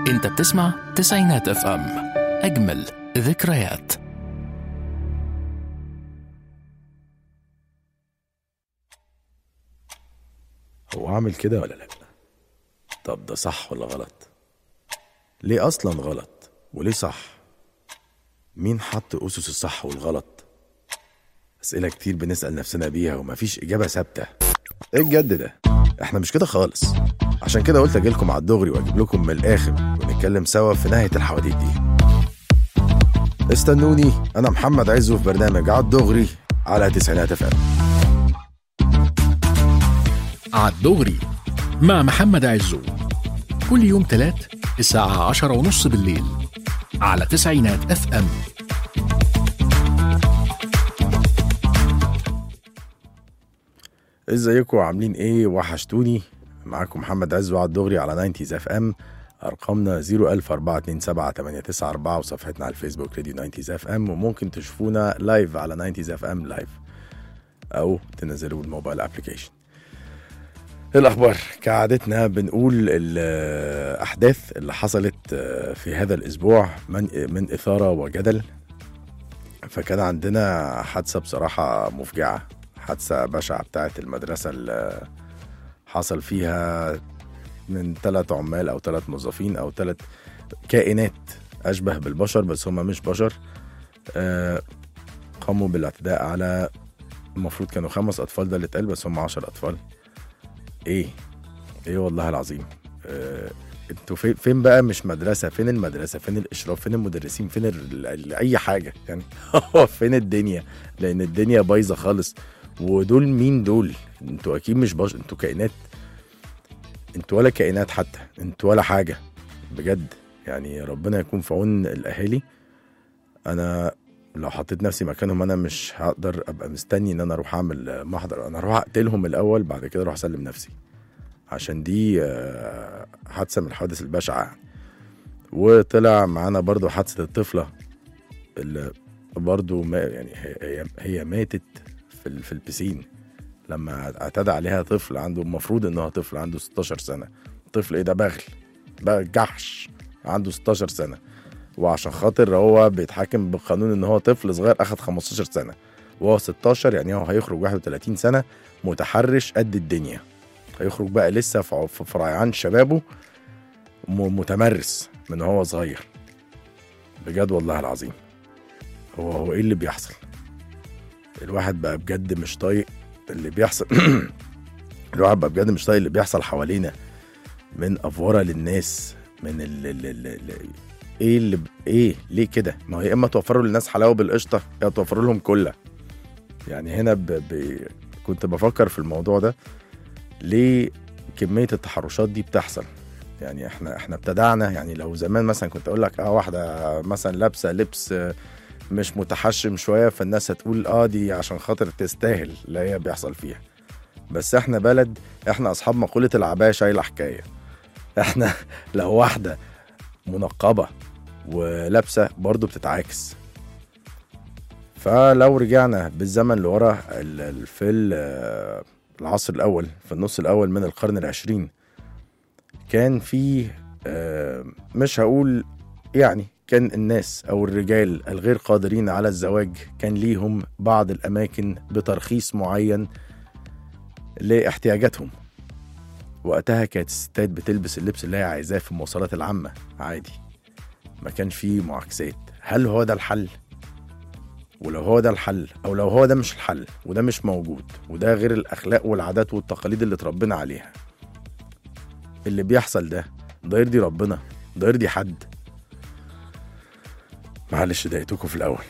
انت بتسمع تسعينات اف ام اجمل ذكريات هو عامل كده ولا لا طب ده صح ولا غلط ليه اصلا غلط وليه صح مين حط اسس الصح والغلط اسئله كتير بنسال نفسنا بيها ومفيش اجابه ثابته ايه الجد ده احنا مش كده خالص عشان كده قلت اجيلكم على الدغري واجيب لكم من الاخر ونتكلم سوا في نهايه الحواديت دي استنوني انا محمد عزو في برنامج على الدغري على تسعينات اف ام عالدغري مع محمد عزو كل يوم تلات الساعة عشرة ونص بالليل على تسعينات اف ام ازيكم عاملين ايه وحشتوني معاكم محمد عزو على الدغري على 90 اف ام ارقامنا 004278994 وصفحتنا على الفيسبوك راديو 90 اف ام وممكن تشوفونا لايف على 90 اف ام لايف او تنزلوا الموبايل ابلكيشن الاخبار كعادتنا بنقول الاحداث اللي حصلت في هذا الاسبوع من من اثاره وجدل فكان عندنا حادثه بصراحه مفجعه حادثه بشعه بتاعه المدرسه اللي حصل فيها من ثلاث عمال او ثلاث موظفين او ثلاث كائنات اشبه بالبشر بس هم مش بشر آه، قاموا بالاعتداء على المفروض كانوا خمس اطفال ده اللي اتقال بس هم عشر اطفال ايه ايه والله العظيم آه، انتوا فين فين بقى مش مدرسه فين المدرسه فين الاشراف فين المدرسين فين ال- ال- اي حاجه يعني هو فين الدنيا لان الدنيا بايظه خالص ودول مين دول انتوا اكيد مش بشر انتوا كائنات انتوا ولا كائنات حتى انتوا ولا حاجه بجد يعني ربنا يكون في عون الاهالي انا لو حطيت نفسي مكانهم انا مش هقدر ابقى مستني ان انا اروح اعمل محضر انا اروح اقتلهم الاول بعد كده اروح اسلم نفسي عشان دي آه، حادثه من الحوادث البشعه يعني. وطلع معانا برضو حادثه الطفله اللي برضو ما يعني هي, هي- هي ماتت في ال- في البسين لما اعتدى عليها طفل عنده المفروض ان هو طفل عنده 16 سنه طفل ايه ده بغل بقى جحش عنده 16 سنه وعشان خاطر هو بيتحاكم بالقانون ان هو طفل صغير اخد 15 سنه وهو 16 يعني هو هيخرج 31 سنه متحرش قد الدنيا هيخرج بقى لسه في ع- في ريعان شبابه م- متمرس من هو صغير بجد والله العظيم هو هو ايه اللي بيحصل الواحد بقى بجد مش طايق اللي بيحصل الواحد بقى بجد مش طايق اللي بيحصل حوالينا من افوره للناس من ال ال ال ال ايه اللي ب- ايه ليه كده ما هو يا اما توفروا للناس حلاوه بالقشطه يا توفروا لهم كلها يعني هنا ب... ب... كنت بفكر في الموضوع ده ليه كميه التحرشات دي بتحصل يعني احنا احنا ابتدعنا يعني لو زمان مثلا كنت اقول لك اه واحده مثلا لابسه لبس آه، مش متحشم شويه فالناس هتقول اه دي عشان خاطر تستاهل اللي هي بيحصل فيها بس احنا بلد احنا اصحاب مقوله العبايه شايله حكايه احنا لو واحده منقبه ولابسه برضه بتتعاكس فلو رجعنا بالزمن لورا ال- ال- في ال- العصر الاول في النص الاول من القرن العشرين كان في آه، مش هقول يعني كان الناس او الرجال الغير قادرين على الزواج كان ليهم بعض الاماكن بترخيص معين لاحتياجاتهم وقتها كانت الستات بتلبس اللبس اللي هي عايزاه في المواصلات العامه عادي ما كانش فيه معاكسات هل هو ده الحل ولو هو ده الحل او لو هو ده مش الحل وده مش موجود وده غير الاخلاق والعادات والتقاليد اللي اتربينا عليها اللي بيحصل ده ده يرضي ربنا ده يرضي حد معلش ضايقتكم في الاول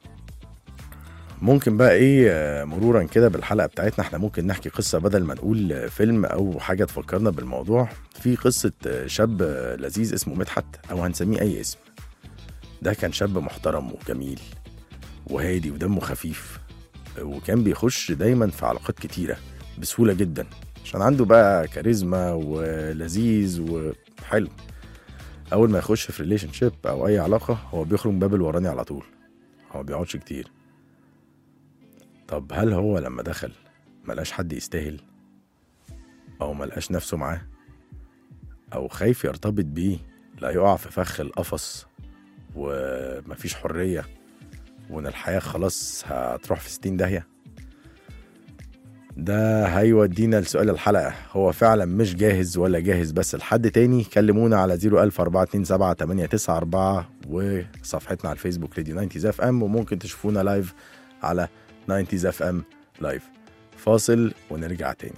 ممكن بقى ايه آه، مرورا كده بالحلقه بتاعتنا احنا ممكن نحكي قصه بدل ما نقول آه، فيلم او حاجه تفكرنا بالموضوع في قصه آه، شاب آه، لذيذ اسمه مدحت او هنسميه اي اسم ده كان شاب محترم وجميل وهادي ودمه خفيف آه، وكان بيخش دايما في علاقات كتيره بسهوله جدا عشان عنده بقى كاريزما ولذيذ وحلو اول ما يخش في ريليشن شيب او اي علاقه هو بيخرج من باب الوراني على طول هو ما بيقعدش كتير طب هل هو لما دخل ملقاش حد يستاهل او ملقاش نفسه معاه او خايف يرتبط بيه لا يقع في فخ القفص ومفيش حرية وإن الحياة خلاص هتروح في ستين داهية ده هيودينا لسؤال الحلقة هو فعلا مش جاهز ولا جاهز بس لحد تاني كلمونا على 01427 وصفحتنا على الفيسبوك راديو 90 اف ام وممكن تشوفونا لايف على 90 اف ام لايف فاصل ونرجع تاني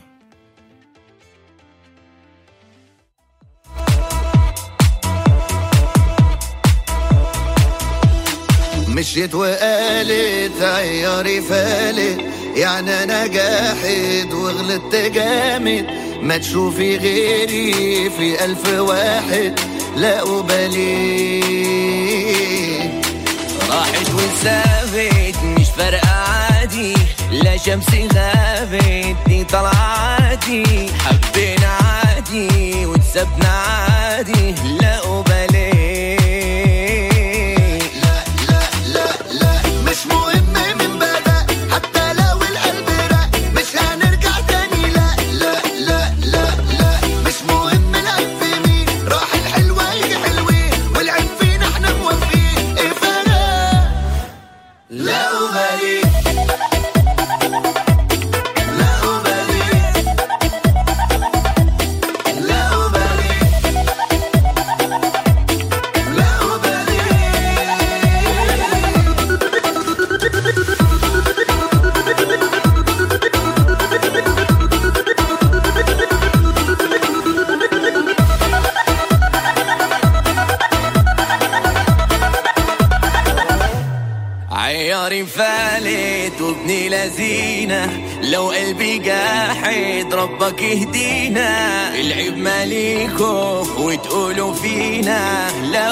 مشيت وقالت عياري فالت يعني انا جاحد وغلطت جامد ما تشوفي غيري في الف واحد لا أبالي راحت وسابت مش فارقة عادي لا شمسي غابت دي طلعة عادي حبينا عادي وتسبنا عادي لا أبالي لا لا لا لا مش مهم من بدأ حتى لو القلب رق مش هنرجع تاني لا لا لا لا لا مش مهم العيب في مين راح الحلوة يجي حلوين والعيب فينا احنا موافقين ايه فرق لا أبالي لا أبالي لا أبالي لا أبالي عياري فالت وابني لذينة لو قلبي جاحد ربك يهدينا العيب ماليكو وتقولوا فينا لا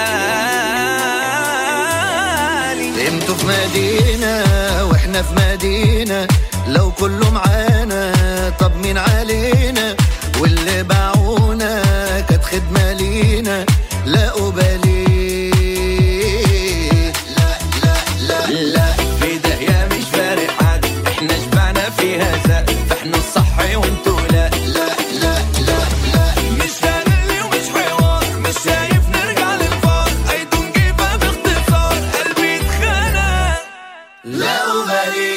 أبالي انتوا في مدينة واحنا في مدينة لو كله معانا طب مين علينا واللي باعونا كانت خدمة لينا لا أبالي لا لا لا لا في داهية مش فارق حد احنا شبعنا فيها زق فاحنا الصح وانتوا لا لا لا لا لا مش هنقلي ومش حوار مش شايف نرجع للفار ايدو نجيبها باختصار قلبي اتخنق لا أبالي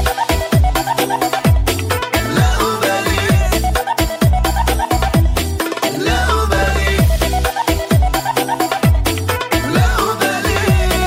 لا أبالي لا أبالي لا أبالي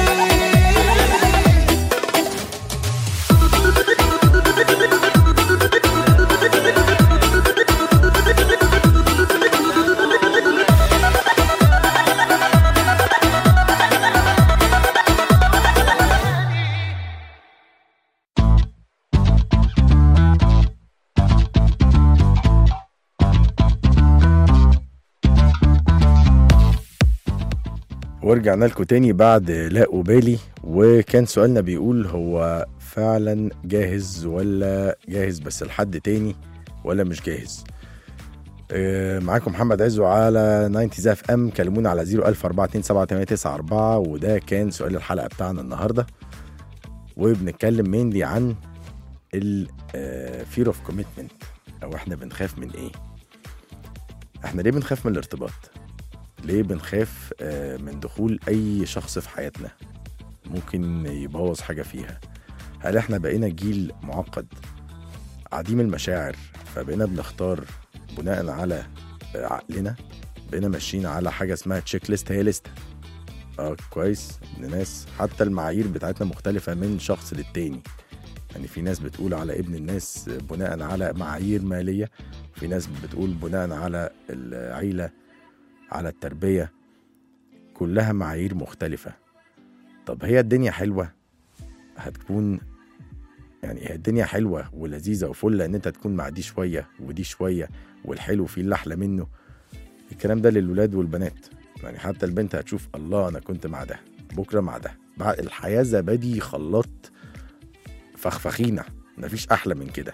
ورجعنا لكم تاني بعد لا أبالي وكان سؤالنا بيقول هو فعلا جاهز ولا جاهز بس لحد تاني ولا مش جاهز آه، معاكم محمد عزو على 90 اف ام كلمونا على 014278994 وده كان سؤال الحلقه بتاعنا النهارده وبنتكلم مينلي عن ال fear اوف كوميتمنت او احنا بنخاف من ايه احنا ليه بنخاف من الارتباط ليه بنخاف آه، من دخول اي شخص في حياتنا ممكن يبوظ حاجه فيها هل احنا بقينا جيل معقد عديم المشاعر فبقينا بنختار بناء على آه، عقلنا بقينا ماشيين على حاجه اسمها تشيك ليست هي ليست اه كويس ان ناس حتى المعايير بتاعتنا مختلفه من شخص للتاني يعني في ناس بتقول على ابن الناس بناء على معايير ماليه في ناس بتقول بناء على العيله على التربيه كلها معايير مختلفه طب هي الدنيا حلوه هتكون يعني هي الدنيا حلوه ولذيذه وفله ان انت تكون مع دي شويه ودي شويه والحلو فيه اللي احلى منه الكلام ده للولاد والبنات يعني حتى البنت هتشوف الله انا كنت مع ده بكره مع ده بعد الحياه زبادي خلاط فخفخينه مفيش احلى من كده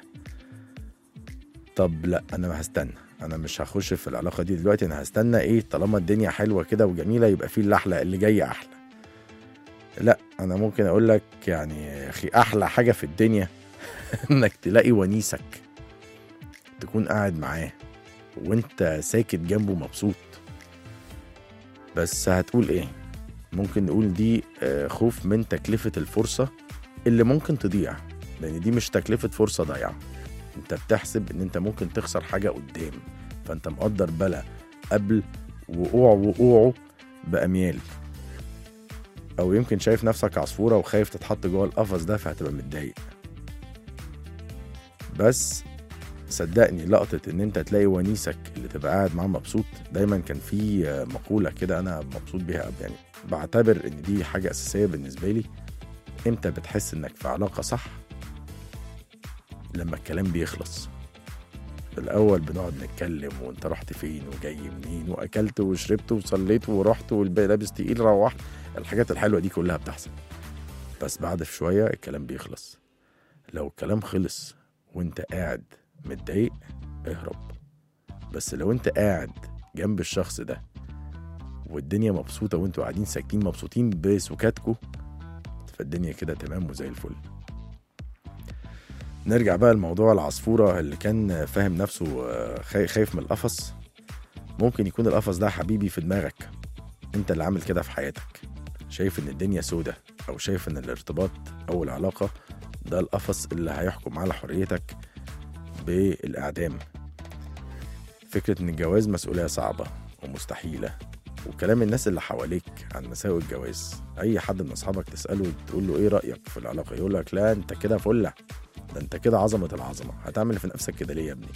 طب لا انا هستنى انا مش هخش في العلاقه دي دلوقتي انا هستنى ايه طالما الدنيا حلوه كده وجميله يبقى في اللي احلى اللي جاي احلى لا انا ممكن اقول لك يعني يا اخي احلى حاجه في الدنيا انك تلاقي ونيسك تكون قاعد معاه وانت ساكت جنبه مبسوط بس هتقول ايه ممكن نقول دي آه، خوف من تكلفة الفرصة اللي ممكن تضيع لان دي مش تكلفة فرصة ضايعة انت بتحسب ان انت ممكن تخسر حاجة قدام فانت مقدر بلا قبل وقوع وقوعه بأميال او يمكن شايف نفسك عصفورة وخايف تتحط جوه القفص ده فهتبقى متضايق بس صدقني لقطة ان انت تلاقي ونيسك اللي تبقى قاعد معاه مبسوط دايما كان في آه، مقولة كده انا مبسوط بيها يعني بعتبر ان دي حاجة اساسية بالنسبة لي امتى بتحس انك في علاقة صح لما الكلام بيخلص في الاول بنقعد نتكلم وانت رحت فين وجاي منين واكلت وشربت وصليت ورحت والباقي لابس تقيل روحت الحاجات الحلوة دي كلها بتحصل بس بعد في شوية الكلام بيخلص لو الكلام خلص وانت قاعد متضايق اهرب بس لو انت قاعد جنب الشخص ده والدنيا مبسوطة وانتوا قاعدين ساكتين مبسوطين بسكاتكوا فالدنيا كده تمام وزي الفل نرجع بقى لموضوع العصفورة اللي كان فاهم نفسه آه، خاي- خايف من القفص ممكن يكون القفص ده حبيبي في دماغك انت اللي عامل كده في حياتك شايف ان الدنيا سودة او شايف ان الارتباط او العلاقة ده القفص اللي هيحكم على حريتك بالإعدام فكرة إن الجواز مسؤولية صعبة ومستحيلة وكلام الناس اللي حواليك عن مساوئ الجواز أي حد من أصحابك تسأله تقول له إيه رأيك في العلاقة يقول لك لا أنت كده فلة ده أنت كده عظمة العظمة هتعمل في نفسك كده ليه يا ابني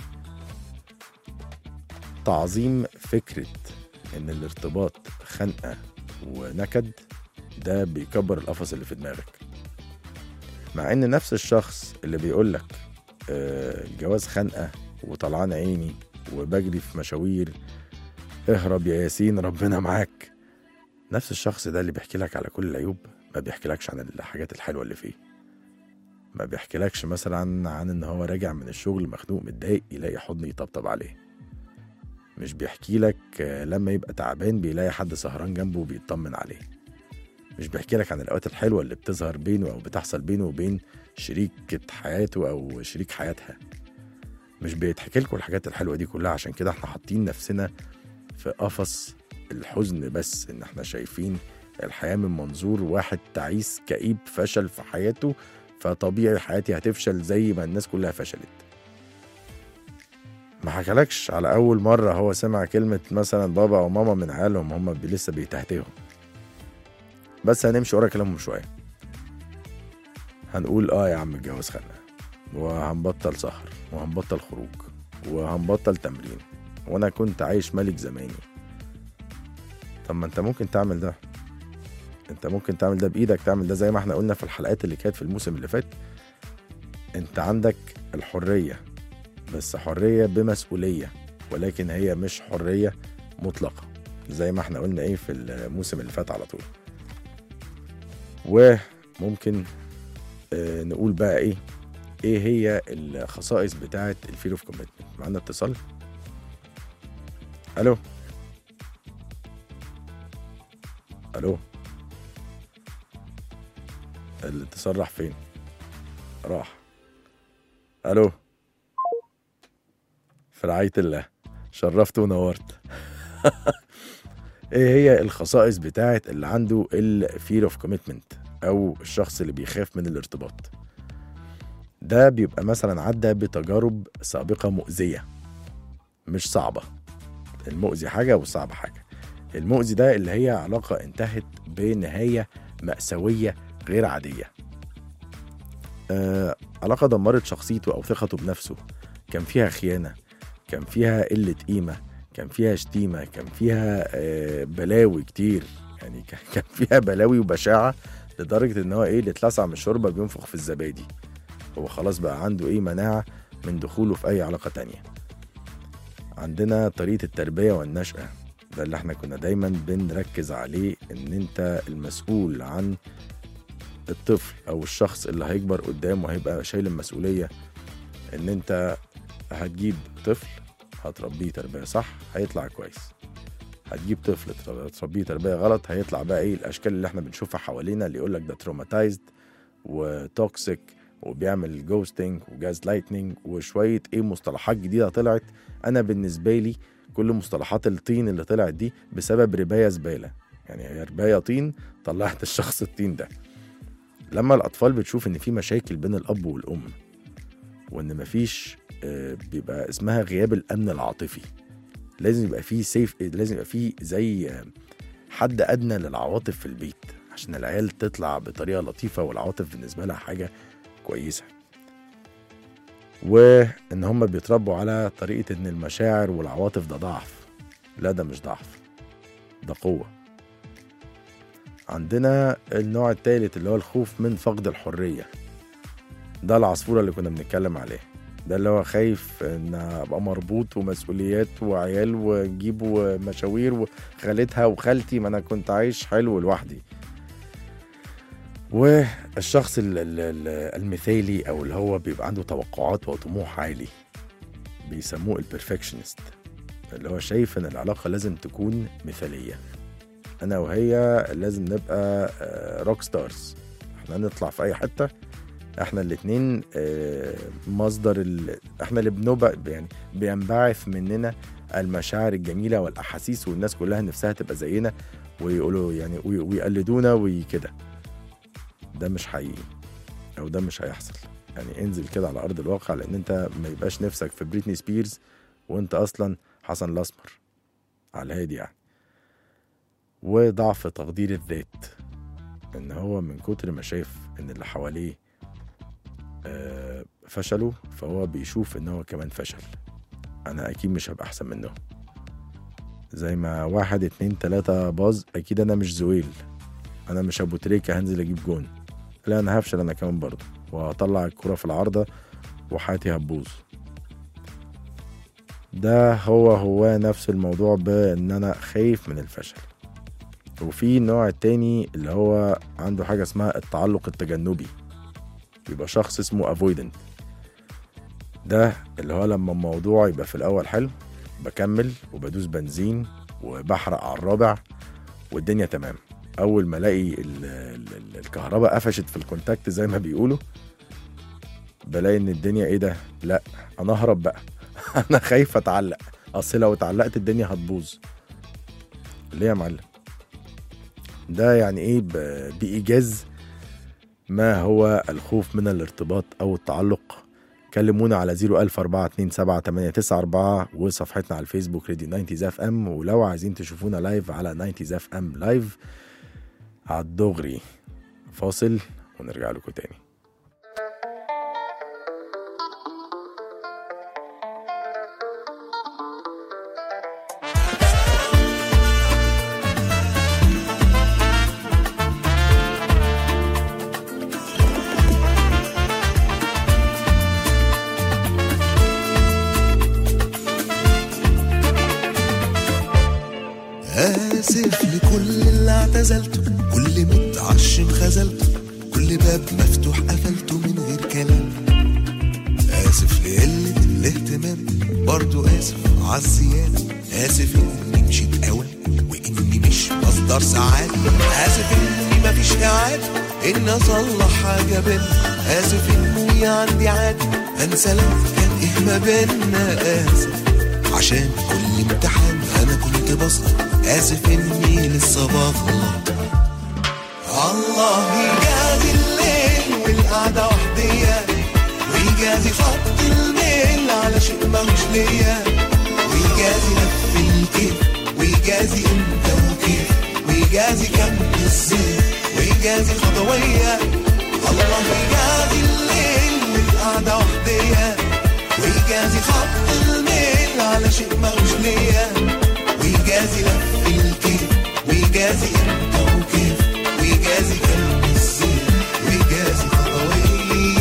تعظيم فكرة إن الارتباط خنقة ونكد ده بيكبر القفص اللي في دماغك مع ان نفس الشخص اللي بيقول لك الجواز خنقه وطلعان عيني وبجري في مشاوير اهرب يا ياسين ربنا معاك نفس الشخص ده اللي بيحكي لك على كل العيوب ما بيحكيلكش عن الحاجات الحلوه اللي فيه ما بيحكيلكش مثلا عن ان هو راجع من الشغل مخنوق متضايق يلاقي حضن يطبطب عليه مش بيحكي لك آه، لما يبقى تعبان بيلاقي حد سهران جنبه وبيطمن عليه مش بيحكي لك عن الاوقات الحلوه اللي بتظهر بينه او بتحصل بينه وبين شريكة حياته او شريك حياتها مش بيتحكي لكم الحاجات الحلوه دي كلها عشان كده احنا حاطين نفسنا في قفص الحزن بس ان احنا شايفين الحياه من منظور واحد تعيس كئيب فشل في حياته فطبيعي حياتي هتفشل زي ما الناس كلها فشلت ما حكالكش على اول مره هو سمع كلمه مثلا بابا او ماما من عيالهم هم بي- لسه بيتهتهوا بس هنمشي ورا كلامهم شويه هنقول اه يا عم الجواز خانقه وهنبطل سهر وهنبطل خروج وهنبطل تمرين وانا كنت عايش ملك زماني طب ما انت ممكن تعمل ده انت ممكن تعمل ده بايدك تعمل ده زي ما احنا قلنا في الحلقات اللي كانت في الموسم اللي فات انت عندك الحريه بس حريه بمسؤوليه ولكن هي مش حريه مطلقه زي ما احنا قلنا ايه في الموسم اللي فات على طول وممكن آه، نقول بقى ايه ايه هي الخصائص بتاعه الفيل اوف كوميتمنت معانا اتصال الو الو الاتصال راح فين راح الو في رعايه الله شرفت ونورت ايه هي الخصائص بتاعه اللي عنده الفير اوف كوميتمنت او الشخص اللي بيخاف من الارتباط ده بيبقى مثلا عدى بتجارب سابقه مؤذيه مش صعبه المؤذي حاجه والصعب حاجه المؤذي ده اللي هي علاقه انتهت بنهايه مأساويه غير عاديه آه علاقه دمرت شخصيته او ثقته بنفسه كان فيها خيانه كان فيها قله قيمه كان فيها شتيمه كان فيها آه بلاوي كتير يعني كان كان فيها بلاوي وبشاعه لدرجه ان هو ايه اللي اتلسع من الشوربه بينفخ في الزبادي هو خلاص بقى عنده ايه مناعه من دخوله في اي علاقه تانية عندنا طريقه التربيه والنشأة ده اللي احنا كنا دايما بنركز عليه ان انت المسؤول عن الطفل او الشخص اللي هيكبر قدام وهيبقى شايل المسؤوليه ان انت هتجيب طفل هتربيه تربيه صح هيطلع كويس هتجيب طفل تر- تربيه تربيه غلط هيطلع بقى ايه الاشكال اللي احنا بنشوفها حوالينا اللي يقول لك ده تروماتايزد وتوكسيك وبيعمل جوستنج وجاز لايتنينج وشويه ايه مصطلحات جديده طلعت انا بالنسبه لي كل مصطلحات الطين اللي طلعت دي بسبب ربايه زباله يعني هي ربايه طين طلعت الشخص الطين ده لما الاطفال بتشوف ان في مشاكل بين الاب والام وان مفيش آه، بيبقى اسمها غياب الامن العاطفي لازم يبقى فيه سيف لازم يبقى فيه زي آه، حد ادنى للعواطف في البيت عشان العيال تطلع بطريقه لطيفه والعواطف بالنسبه لها حاجه كويسه وان هم بيتربوا على طريقه ان المشاعر والعواطف ده ضعف لا ده مش ضعف ده قوه عندنا النوع الثالث اللي هو الخوف من فقد الحريه ده العصفوره اللي كنا بنتكلم عليه ده اللي هو خايف ان ابقى مربوط ومسؤوليات وعيال واجيب ومشاوير وخالتها وخالتي ما انا كنت عايش حلو لوحدي والشخص ال- ال- ال- المثالي او اللي هو بيبقى عنده توقعات وطموح عالي بيسموه البرفكشنست اللي هو شايف ان العلاقه لازم تكون مثاليه انا وهي لازم نبقى روك ستارز احنا نطلع في اي حته احنا الاتنين آه، مصدر ال... احنا اللي بنبقى يعني بينبعث مننا المشاعر الجميله والاحاسيس والناس كلها نفسها تبقى زينا ويقولوا يعني وي- ويقلدونا وكده ده مش حقيقي او ده مش هيحصل يعني انزل كده على ارض الواقع لان انت ما يبقاش نفسك في بريتني سبيرز وانت اصلا حسن الاسمر على الهادي يعني وضعف تقدير الذات ان هو من كتر ما شاف ان اللي حواليه آه، فشلوا فهو بيشوف ان هو كمان فشل انا اكيد مش هبقى احسن منهم زي ما واحد اتنين تلاتة باظ اكيد انا مش زويل انا مش ابو تريكة هنزل اجيب جون لا انا هفشل انا كمان برضه وهطلع الكرة في العارضة وحياتي هتبوظ ده هو هو نفس الموضوع بان انا خايف من الفشل وفي النوع التاني اللي هو عنده حاجة اسمها التعلق التجنبي بيبقى شخص اسمه افويدنت ده اللي هو لما الموضوع يبقى في الاول حلو بكمل وبدوس بنزين وبحرق على الرابع والدنيا تمام اول ما الاقي ال- ال- ال- الكهرباء قفشت في الكونتاكت زي ما بيقولوا بلاقي ان الدنيا ايه ده لا انا اهرب بقى انا خايف اتعلق اصل لو اتعلقت الدنيا هتبوظ ليه يا معلم ده يعني ايه ب- بايجاز ما هو الخوف من الارتباط او التعلق كلمونا على 010427894 وصفحتنا على الفيسبوك راديو 90 اف ام ولو عايزين تشوفونا لايف على 90 اف ام لايف على الدغري فاصل ونرجع لكم تاني آسف لكل اللي اعتزلته كل متعشم خذلته كل باب مفتوح قفلته من غير كلام آسف لقلة الاهتمام برضو آسف عالزيادة آسف إني مشيت أوام وإني مش مصدر سعادة آسف إني مفيش إعادة إني أصلح حاجة بينا آسف إني عندي عادة أنسى لو كان إيه ما بينا آسف عشان كل امتحان انا كنت بسقط اسف اني لسه بغلط الله يجازي الليل والقعدة وحدية ويجازي خط الميل على شيء ماهوش ليا ويجازي لف الكيف ويجازي امتى وكيف ويجازي كم الزيت ويجازي خطوية الله يجازي الليل والقعدة وحدية ويجازي خط الميل على شيء ماهوش ليا ويجازي لف الكيف ويجازي امتى وكيف ويجازي كلب الزيت ويجازي خطوية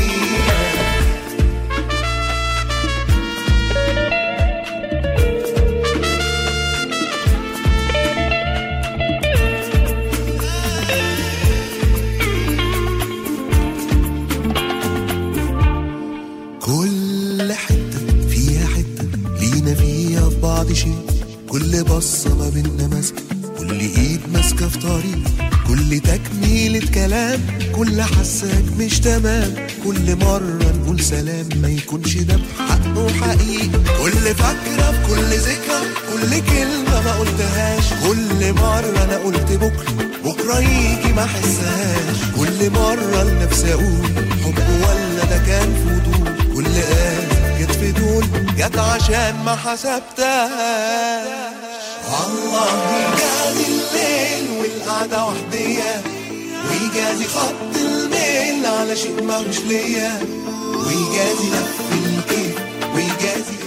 كل حتة فيها حتة لينا فيها في بعض شيء كل بصة ما بينا ماسكة كل ايد ماسكة في طريق كل تكميلة كلام كل حساك مش تمام كل مرة نقول سلام ما يكونش ده بحقه حقيقي كل فكرة في كل ذكرى كل كلمة ما قلتهاش كل مرة أنا قلت بكرة بكرة يجي ما أحسهاش كل مرة لنفسي أقول حب ولا ده كان فضول كل آه جت في دول جت عشان ما حسبتهاش والله يجازي الليل والقعدة وحدية ويجازي خط الميل على شيء ماهوش ليا ويجازي لف الكيف ويجازي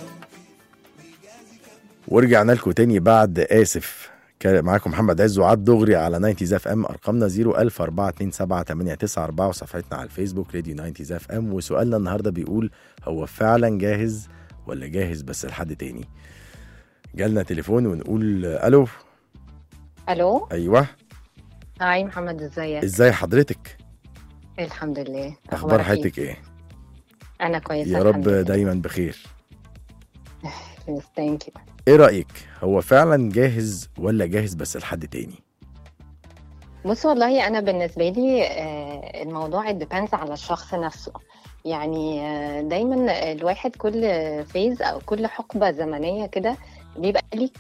ورجعنا لكم تاني بعد اسف كان معاكم محمد عز وعد دغري على 90 اف ام ارقامنا 010427894 وصفحتنا على الفيسبوك راديو 90 اف ام وسؤالنا النهارده بيقول هو فعلا جاهز ولا جاهز بس لحد تاني جالنا تليفون ونقول الو الو ايوه هاي محمد ازيك ازاي حضرتك الحمد لله اخبار أخبارك إيه؟ حياتك ايه انا كويسه يا رب دايما بخير ثانك يو ايه رايك هو فعلا جاهز ولا جاهز بس لحد تاني بص والله انا بالنسبه لي آه، الموضوع ديبيندز على الشخص نفسه يعني آه، دايما الواحد كل فيز او كل حقبه زمنيه كده بيبقى ليك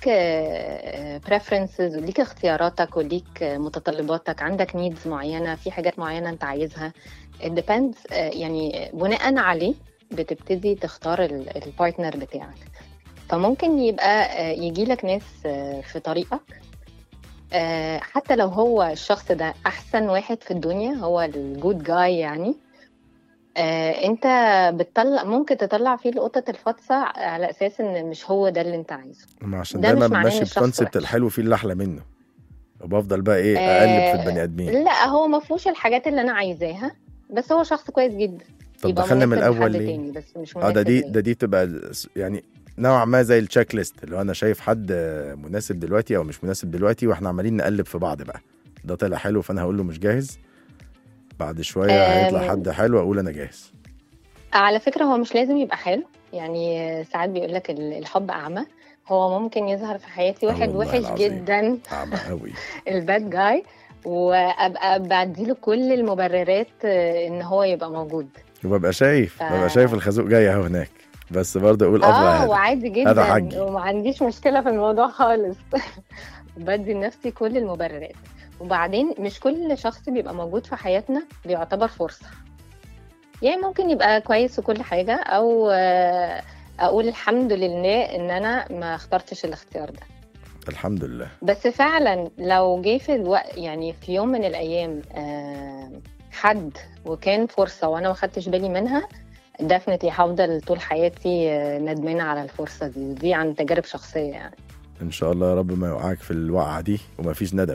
بريفرنسز وليك اختياراتك وليك آه، متطلباتك عندك نيدز معينه في حاجات معينه انت عايزها ديبيندز يعني بناء عليه بتبتدي تختار البارتنر بتاعك فممكن يبقى يجي لك ناس آه، في طريقك آه، حتى لو هو الشخص ده احسن واحد في الدنيا هو الجود جاي يعني آه، انت بتطلع ممكن تطلع فيه القطط الفاطسه على اساس ان مش هو ده اللي انت عايزه ما عشان ده دايما مش معناه إن ماشي الشخص بكونسبت وحش. الحلو فيه اللي احلى منه وبفضل بقى ايه اقلب في البني ادمين لا هو ما فيهوش الحاجات اللي انا عايزاها بس هو شخص كويس جدا طب يبقى دخلنا من مناسب الاول لحد ليه تاني بس مش اه ده مناسب دي ليا. ده دي بتبقى يعني نوعا ما زي التشيك ليست اللي هو انا شايف حد مناسب دلوقتي او مش مناسب دلوقتي واحنا عمالين نقلب في بعض بقى ده طلع حلو فانا هقول له مش جاهز بعد شويه هيطلع أم. حد حلو اقول انا جاهز على فكرة هو مش لازم يبقى حلو يعني ساعات بيقول لك الحب أعمى هو ممكن يظهر في حياتي آه واحد والله وحش العظيم. جدا اعمى قوي الباد جاي وابقى بديله كل المبررات آه، ان هو يبقى موجود وببقى شايف ف- ببقى شايف الخازوق جاي اهو هناك بس برضه اقول افضل اه هذا وعادي هذا جدا حقي. وما عنديش مشكلة في الموضوع خالص بدي لنفسي كل المبررات وبعدين مش كل شخص بيبقى موجود في حياتنا بيعتبر فرصة يعني ممكن يبقى كويس وكل حاجة أو آه، أقول الحمد لله إن أنا ما اخترتش الاختيار ده الحمد لله بس فعلا لو جه في الوقت يعني في يوم من الأيام آه، حد وكان فرصة وأنا ما خدتش بالي منها دفنتلي هفضل طول حياتي آه، ندمانة على الفرصة دي دي عن تجارب شخصية يعني ان شاء الله يا رب ما يوقعك في الوقعه دي ومفيش ندم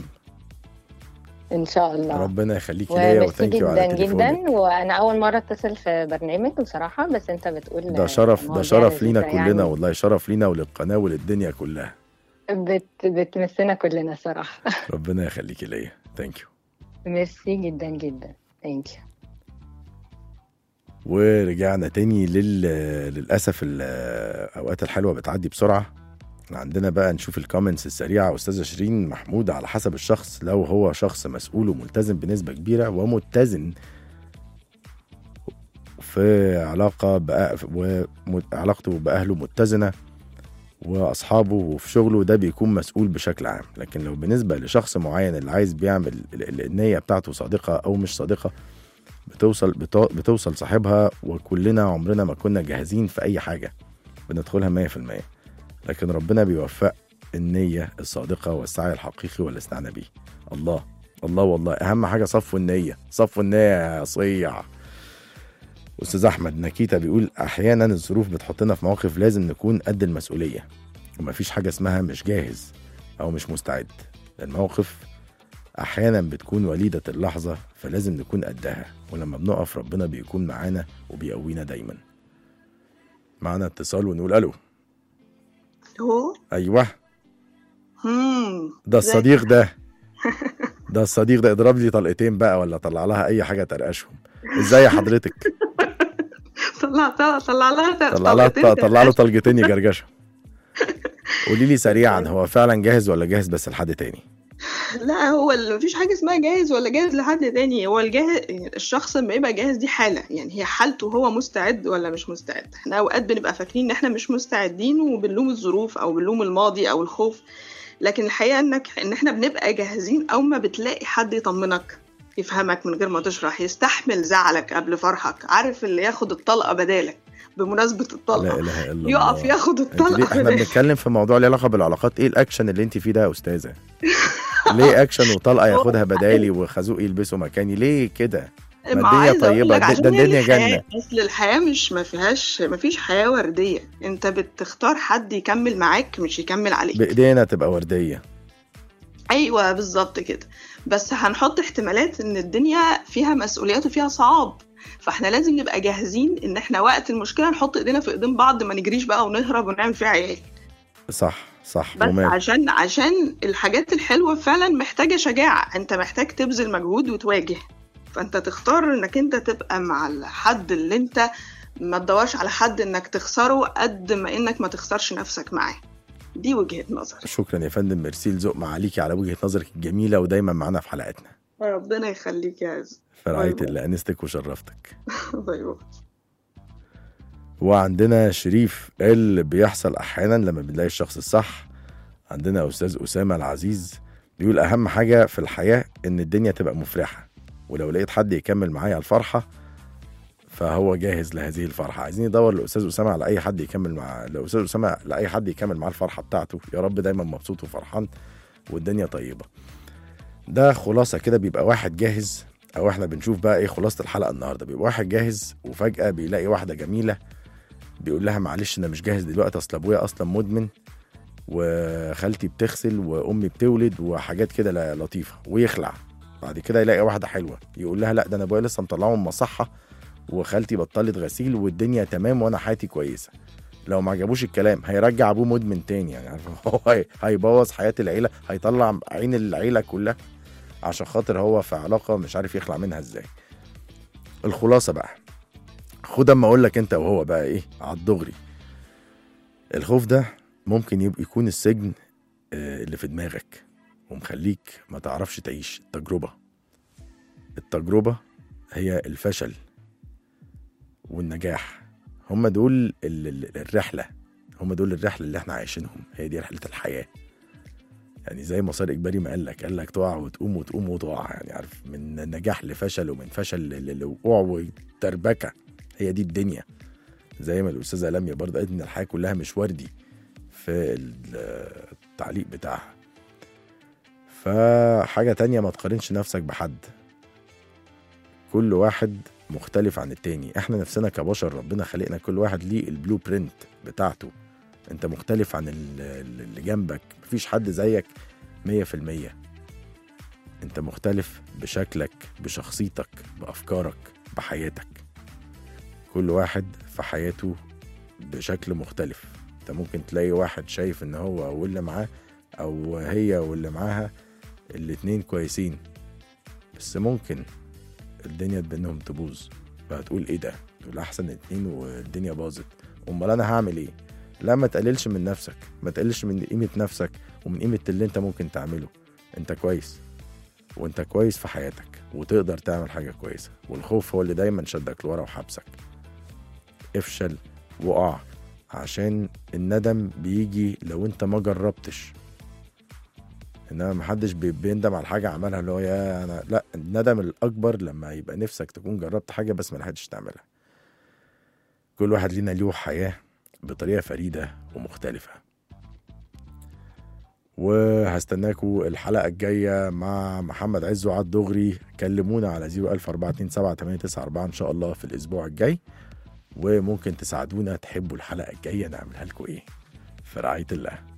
إن شاء الله ربنا يخليكي ليا وميرسي وثانك يو على جدا تليفونك جدا وانا اول مره اتصل في برنامج بصراحه بس انت بتقول ده شرف ده مواضيع شرف لينا لذيذة كلنا يعني والله شرف لينا وللقناه وللدنيا كلها بت بتمسنا كلنا صراحه ربنا يخليكي ليا ثانك يو ميرسي جدا جدا ثانك يو ورجعنا تاني لل... للاسف الاوقات الحلوه بتعدي بسرعه عندنا بقى نشوف الكومنتس السريعه استاذه شيرين محمود على حسب الشخص لو هو شخص مسؤول وملتزم بنسبه كبيره ومتزن في علاقه بأ... وعلاقته باهله متزنه واصحابه وفي شغله ده بيكون مسؤول بشكل عام لكن لو بالنسبه لشخص معين اللي عايز بيعمل ال- ال- النيه بتاعته صادقه او مش صادقه بتوصل بتو- بتوصل صاحبها وكلنا عمرنا ما كنا جاهزين في اي حاجه بندخلها 100% لكن ربنا بيوفق النيه الصادقه والسعي الحقيقي والاستعانه بيه الله الله والله اهم حاجه صفو النيه صفو النيه يا صيع استاذ احمد نكيتا بيقول احيانا الظروف بتحطنا في مواقف لازم نكون قد المسؤوليه ومفيش حاجه اسمها مش جاهز او مش مستعد الموقف احيانا بتكون وليده اللحظه فلازم نكون قدها ولما بنقف ربنا بيكون معانا وبيقوينا دايما معانا اتصال ونقول الو هو ايوه هم ده الصديق ده ده الصديق ده اضرب لي طلقتين بقى ولا طلع لها اي حاجه ترقشهم ازاي حضرتك طلع طلع لها طلع لها طلقتين طلع له طلقتين يجرجشهم قولي لي سريعا هو فعلا جاهز ولا جاهز بس لحد تاني لا هو ال- مفيش حاجة اسمها جاهز ولا جاهز لحد تاني هو الجاهز الشخص لما يبقى جاهز دي حالة يعني هي حالته هو مستعد ولا مش مستعد احنا اوقات بنبقى فاكرين ان احنا مش مستعدين وبنلوم الظروف او بنلوم الماضي او الخوف لكن الحقيقة انك ان احنا بنبقى جاهزين اول ما بتلاقي حد يطمنك يفهمك من غير ما تشرح يستحمل زعلك قبل فرحك عارف اللي ياخد الطلقة بدالك بمناسبة لا الطلقة اله الا الله يقف ياخد انت ليه الطلقة احنا بدالك بنتكلم في موضوع له علاقه بالعلاقات ايه الاكشن اللي انت فيه ده يا استاذه ليه اكشن وطلقه ياخدها بدالي وخازوق يلبسه مكاني ليه كده ما الدنيا عايزة أقول طيبة، لك ده- عشان ده هي الدنيا الحياة- جنة. اصل الحياة مش ما فيهاش ما فيش حياة وردية انت بتختار حد يكمل معاك مش يكمل عليك بايدينا تبقى ورديه ايوه بالظبط كده بس هنحط احتمالات ان الدنيا فيها مسؤوليات وفيها صعاب فاحنا لازم نبقى جاهزين ان احنا وقت المشكلة نحط ايدينا في ايدين بعض ما نجريش بقى ونهرب ونعمل فيها عيال صح صح بس ومال عشان عشان الحاجات الحلوة فعلا محتاجة شجاعة انت محتاج تبذل مجهود وتواجه فانت تختار انك انت تبقى مع الحد اللي انت ما تدورش على حد انك تخسره قد ما انك ما تخسرش نفسك معاه دي وجهة نظر شكرا يا فندم ميرسي لذوق معاليكي على وجهه نظرك الجميله ودايما معانا في حلقاتنا ربنا يخليك يا عز في رعايه باي باي. الله انستك وشرفتك باي باي. وعندنا شريف اللي بيحصل احيانا لما بنلاقي الشخص الصح عندنا استاذ اسامه العزيز بيقول اهم حاجه في الحياه ان الدنيا تبقى مفرحه ولو لقيت حد يكمل معايا الفرحه فهو جاهز لهذه الفرحه عايزين ندور لاستاذ اسامه على اي حد يكمل مع لو استاذ اسامه لاي حد يكمل معاه الفرحه بتاعته يا رب دايما مبسوط وفرحان والدنيا طيبه ده خلاصه كده بيبقى واحد جاهز او احنا بنشوف بقى ايه خلاصه الحلقه النهارده بيبقى واحد جاهز وفجاه بيلاقي واحده جميله بيقول لها معلش انا مش جاهز دلوقتي اصل ابويا اصلا مدمن وخالتي بتغسل وامي بتولد وحاجات كده لا- لطيفه ويخلع بعد كده يلاقي واحده حلوه يقول لها لا ده انا ابويا لسه مطلعه من مصحه وخالتي بطلت غسيل والدنيا تمام وانا حياتي كويسه لو ما عجبوش الكلام هيرجع ابوه مدمن تاني يعني عارف هو هي- هيبوظ حياه العيله هيطلع عين العيله كلها عشان خاطر هو في علاقه مش عارف يخلع منها ازاي الخلاصه بقى خد اما اقول لك انت وهو بقى ايه على الدغري الخوف ده ممكن يبقى يكون السجن آه، اللي في دماغك ومخليك ما تعرفش تعيش التجربة التجربة هي الفشل والنجاح هم دول ال- ال- الرحلة هم دول الرحلة اللي احنا عايشينهم هي دي رحلة الحياة يعني زي ما صار إجباري ما قال لك قال لك تقع وتقوم وتقوم وتقع يعني عارف من نجاح لفشل ومن فشل ل- لوقوع وتربكة هي دي الدنيا زي ما الأستاذة لميا برضه قالت إن الحياة كلها مش وردي في ال- التعليق بتاعها فحاجة تانية ما تقارنش نفسك بحد كل واحد مختلف عن التاني احنا نفسنا كبشر ربنا خلقنا كل واحد ليه البلو برينت بتاعته انت مختلف عن ال- ال- اللي جنبك مفيش حد زيك مية في المية انت مختلف بشكلك بشخصيتك بأفكارك بحياتك كل واحد في حياته بشكل مختلف انت ممكن تلاقي واحد شايف ان هو واللي معاه او هي واللي معاها الاتنين كويسين بس ممكن الدنيا بينهم تبوظ فهتقول ايه ده دول احسن اتنين والدنيا باظت امال انا هعمل ايه لا ما تقللش من نفسك ما تقللش من قيمة نفسك ومن قيمة اللي انت ممكن تعمله انت كويس وانت كويس في حياتك وتقدر تعمل حاجة كويسة والخوف هو اللي دايما شدك لورا وحبسك افشل وقع عشان الندم بيجي لو انت ما جربتش انما محدش بي- بيندم على حاجه عملها اللي هو يا انا لا الندم الاكبر لما يبقى نفسك تكون جربت حاجه بس ما لحقتش تعملها كل واحد لينا له حياه بطريقه فريده ومختلفه وهستناكوا الحلقه الجايه مع محمد عزو على الدغري كلمونا على 014278994 ان شاء الله في الاسبوع الجاي وممكن تساعدونا تحبوا الحلقه الجايه نعملها لكم ايه في رعايه الله